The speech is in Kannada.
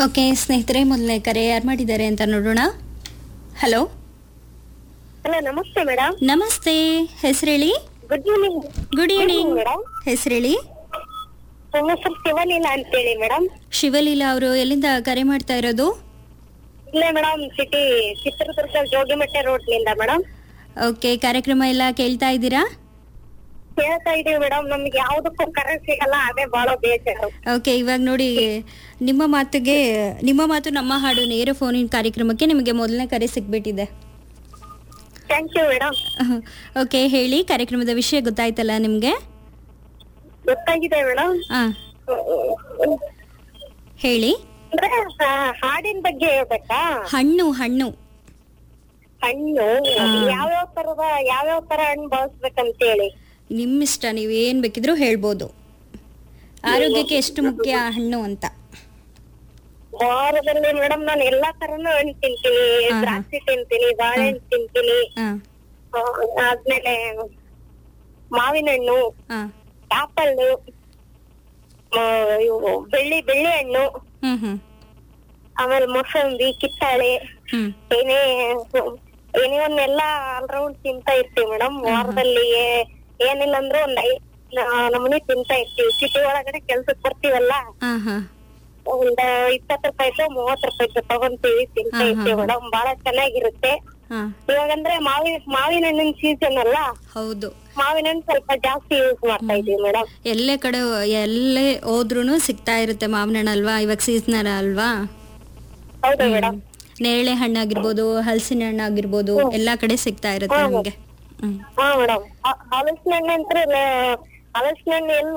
ಓಕೆ ಸ್ನೇಹಿತರೆ ಮೊದಲನೇ ಕರೆ ಯಾರು ಮಾಡಿದ್ದಾರೆ ಅಂತ ನೋಡೋಣ ಹಲೋ ಹಲೋ ನಮಸ್ತೆ ಮೇಡಮ್ ನಮಸ್ತೆ ಹೆಸರೇಳಿ good evening good evening madam ಹೆಸರೇಳಿ ನನ್ನ ಹೆಸರು ಶಿವಲೀಲಾ ಅಂತೇಳಿ ಮೇಡಮ್ ಶಿವಲೀಲಾ ಅವರು ಎಲ್ಲಿಂದ ಕರೆ ಮಾಡ್ತಾ ಇರೋದು ಇಲ್ಲೇ ಮೇಡಮ್ ಸಿಟಿ ಚಿತ್ರದುರ್ಗ ಜೋಗಿಮಟ್ಟೆ ರೋಡ್ನಿಂದ ಮೇಡಮ್ ಓಕೆ ಕಾರ್ಯಕ್ರಮ ಎಲ್ಲ ಕೇಳ್ತಾ ಇದ್ದೀರಾ ಕೇಳ್ತಾ ಇದೀವಿ ಮೇಡಮ್ ನಮ್ಗೆ ಯಾವ್ದಕ್ಕೂ ಕರೆ ಸಿಗಲ್ಲ ಅದೇ ಬಹಳ ಬೇಜಾರು ಓಕೆ ಇವಾಗ ನೋಡಿ ನಿಮ್ಮ ಮಾತಿಗೆ ನಿಮ್ಮ ಮಾತು ನಮ್ಮ ಹಾಡು ನೇರ ಫೋನಿನ ಕಾರ್ಯಕ್ರಮಕ್ಕೆ ನಿಮಗೆ ಮೊದಲನೇ ಕರೆ ಸಿಕ್ಬಿಟ್ಟಿದೆ ಥ್ಯಾಂಕ್ ಯು ಮೇಡಮ್ ಓಕೆ ಹೇಳಿ ಕಾರ್ಯಕ್ರಮದ ವಿಷಯ ಗೊತ್ತಾಯ್ತಲ್ಲ ನಿಮಗೆ ಗೊತ್ತಾಗಿದೆ ಮೇಡಮ್ ಹಾಂ ಹೇಳಿ ಅಂದ್ರೆ ಆ, ಹಾಡಿನ ಬಗ್ಗೆ ಹೇಳ್ಬೇಕಾ ಹಣ್ಣು ಹಣ್ಣು ಹಣ್ಣು ಹಾ. ಯಾವ್ಯಾವ ತರದ ಯಾವ್ಯಾವ ತರ ಹಣ್ಣು ಬಳಸ್ಬೇಕಂತ ಹೇಳಿ ನಿಮ್ಮಿಷ್ಟ ನೀವು ಏನು ಬೇಕಿದ್ರೂ ಹೇಳ್ಬೋದು ಆರೋಗ್ಯಕ್ಕೆ ಎಷ್ಟು ಮುಖ್ಯ ಹಣ್ಣು ಅಂತ ವಾರದಲ್ಲಿ ಮೇಡಮ್ ನಾನು ಎಲ್ಲಾ ತರನು ಹಣ್ಣು ತಿಂತೀನಿ ಹಾ, ಹಾ. ದ್ರಾಕ್ಷಿ ತಿಂತೀನಿ ಬಾಳೆಹಣ್ಣು ತಿಂತೀನಿ ಹಾಂ ಆ, ಆದ್ಮೇಲೆ ಮಾವಿನ ಹಣ್ಣು ಹಾಂ ಆಪಲ್ ಇವು ಬೆಳ್ಳಿ ಬೆಳ್ಳಿ ಹಣ್ಣು ಹ್ಞೂ ಹ್ಞೂ ಆಮೇಲೆ ಮೊಸಂಬಿ ಕಿತ್ತಾಳೆ ಹ್ಞೂ ಏನೇ ಏನೇ ಒಂದೆಲ್ಲ ಆಲ್ರೌಂಡ್ ತಿಂತಾ ಇರ್ತೀವಿ ಮೇಡಮ್ ವಾರದಲ್ಲಿ ಏ- ಏನಿಲ್ಲ ಅಂದ್ರೂ ಒಂದ್ ಐದ್ ನಮೂನಿ ತಿಂತಾ ಇರ್ತೀವಿ ಸಿಟಿ ಒಳಗಡೆ ಕೆಲ್ಸಕ್ ಬರ್ತೀವಲ್ಲ ಹಾಂ ಹಾಂ ಒಂದ್ ಇಪ್ಪತ್ತು ರೂಪಾಯಿದು ಮೂವತ್ ರೂಪಾಯಿದು ತಗೊಂತೀವಿ ತಿಂತಾ ಹಾ, ಹಾ, ಇರ್ತೀವಿ ಹಾ. ಮೇಡಮ್ ಬಹಳ ಚೆನ್ನಾಗಿರುತ್ತೆ ಹಾಂ ಇವಾಗಂದ್ರೆ ಮಾವಿನ ಮಾವಿನ ಹಣ್ಣಿನ ಸೀಸನ್ ಅಲ್ಲ ಹೌದು ಮಾವಿನ ಹಣ್ಣು ಸ್ವಲ್ಪ ಜಾಸ್ತಿ ಯೂಸ್ ಮಾಡ್ತಾ ಇದೀವಿ ಮೇಡಮ್ ಎಲ್ಲೇ ಕಡೆ ಎಲ್ಲೇ ಹೋದ್ರೂ ಸಿಗ್ತಾ ಇರುತ್ತೆ ಮಾವಿನ ಹಣ್ಣು ಅಲ್ವಾ ಇವಾಗ ಸೀಸನಲ್ ಅಲ್ವಾ ಹೌದು ಮೇಡಮ್ ನೇರಳೆ ಹಣ್ಣಾಗಿರ್ಬೋದು ಹಲಸಿನ ಹಣ್ಣು ಆಗಿರ್ಬೋದು ಎಲ್ಲಾ ಕಡೆ ಸಿಗ್ತಾ ಇರುತ್ತೆ ನಮಗೆ ಹ್ಮ್ ಹಾ ಮೇಡಮ್ ಹಲಸಿನ ಹಣ್ಣು ಅಂತ ಹಲಸಿನ ಹಣ್ಣು ಎಲ್ಲಿ